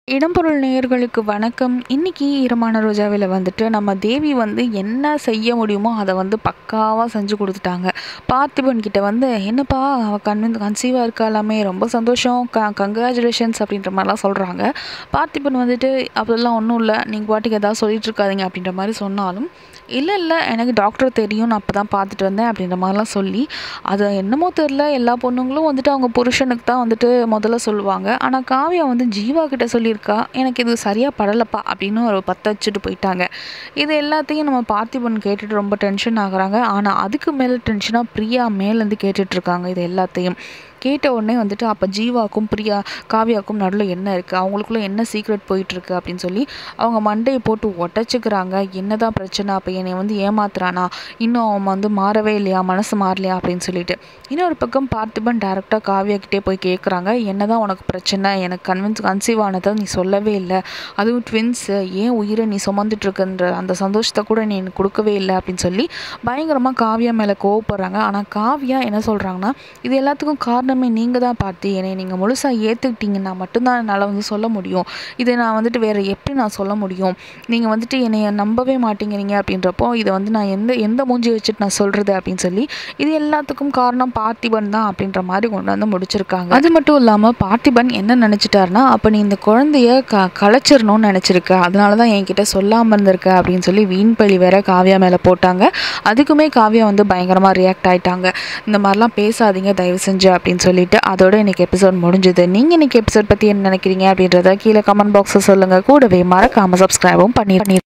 இடம்பொருள் நேயர்களுக்கு வணக்கம் இன்னைக்கு ஈரமான ரோஜாவில் வந்துட்டு நம்ம தேவி வந்து என்ன செய்ய முடியுமோ அதை வந்து பக்காவாக செஞ்சு கொடுத்துட்டாங்க பார்த்திபன் கிட்ட வந்து என்னப்பா அவள் கண் கன்சீவாக இருக்காளாமே ரொம்ப சந்தோஷம் க கங்க்ராச்சுலேஷன்ஸ் அப்படின்ற மாதிரிலாம் சொல்கிறாங்க பார்த்திபன் வந்துட்டு அப்படிலாம் ஒன்றும் இல்லை நீங்கள் பாட்டுக்கு எதாவது சொல்லிட்டு இருக்காதீங்க அப்படின்ற மாதிரி சொன்னாலும் இல்லை இல்லை எனக்கு டாக்டர் தெரியும் நான் அப்போ தான் பார்த்துட்டு வந்தேன் அப்படின்ற மாதிரிலாம் சொல்லி அது என்னமோ தெரில எல்லா பொண்ணுங்களும் வந்துட்டு அவங்க புருஷனுக்கு தான் வந்துட்டு முதல்ல சொல்லுவாங்க ஆனால் காவியா வந்து ஜீவா கிட்ட சொல்லியிருக்கா எனக்கு இது சரியாக படலப்பா அப்படின்னு ஒரு பற்ற வச்சுட்டு போயிட்டாங்க இது எல்லாத்தையும் நம்ம பார்த்திபன் கேட்டுட்டு ரொம்ப டென்ஷன் ஆகுறாங்க ஆனால் அதுக்கு மேலே டென்ஷனாக பிரியா மேலேருந்து கேட்டுட்ருக்காங்க இது எல்லாத்தையும் கேட்ட உடனே வந்துட்டு அப்போ ஜீவாக்கும் பிரியா காவியாக்கும் நடுவில் என்ன இருக்குது அவங்களுக்குள்ள என்ன சீக்ரெட் போயிட்டுருக்கு அப்படின்னு சொல்லி அவங்க மண்டையை போட்டு உடச்சிக்கிறாங்க என்னதான் பிரச்சனை அப்போ என்னை வந்து ஏமாத்துறானா இன்னும் அவன் வந்து மாறவே இல்லையா மனசு மாறலையா அப்படின்னு சொல்லிட்டு இன்னொரு பக்கம் பார்த்திபன் டேரெக்டாக காவியா கிட்டே போய் கேட்குறாங்க என்னதான் உனக்கு பிரச்சனை எனக்கு கன்வின்ஸ் கன்சீவ் ஆனதை நீ சொல்லவே இல்லை அதுவும் ட்வின்ஸு ஏன் உயிரை நீ சுமந்துட்டுருக்குன்ற அந்த சந்தோஷத்தை கூட நீ எனக்கு கொடுக்கவே இல்லை அப்படின்னு சொல்லி பயங்கரமாக காவியா மேலே கோவப்படுறாங்க ஆனால் காவியா என்ன சொல்கிறாங்கன்னா இது எல்லாத்துக்கும் காரணமே நீங்கள் தான் பார்த்து என்னை நீங்கள் முழுசாக ஏற்றுக்கிட்டீங்கன்னா மட்டும்தான் என்னால் வந்து சொல்ல முடியும் இதை நான் வந்துட்டு வேறு எப்படி நான் சொல்ல முடியும் நீங்கள் வந்துட்டு என்னை நம்பவே மாட்டேங்கிறீங்க அப்படின்றப்போ இதை வந்து நான் எந்த எந்த மூஞ்சி வச்சுட்டு நான் சொல்கிறது அப்படின்னு சொல்லி இது எல்லாத்துக்கும் காரணம் பார்த்திபன் தான் அப்படின்ற மாதிரி கொண்டு வந்து முடிச்சிருக்காங்க அது மட்டும் இல்லாமல் பார்த்திபன் என்ன நினச்சிட்டாருன்னா அப்போ நீ இந்த குழந்தைய க கலைச்சிடணும்னு நினச்சிருக்க அதனால தான் என்கிட்ட சொல்லாமல் இருந்திருக்க அப்படின்னு சொல்லி வீண் பழி வேற காவியா மேலே போட்டாங்க அதுக்குமே காவியா வந்து பயங்கரமாக ரியாக்ட் ஆயிட்டாங்க இந்த மாதிரிலாம் பேசாதீங்க தயவு செஞ்சு அப்படின்னு சொல்லிட்டு அதோட இன்னைக்கு எபிசோட் முடிஞ்சுது நீங்கள் இன்னைக்கு எபிசோட் பற்றி என்ன நினைக்கிறீங்க அப்படின்றத கீழே கமெண்ட் பாக்ஸில் சொல்லுங்கள் கூடவே மறக்காமல் சப்ஸ்கிரைபும் பண்ணி பண்ணி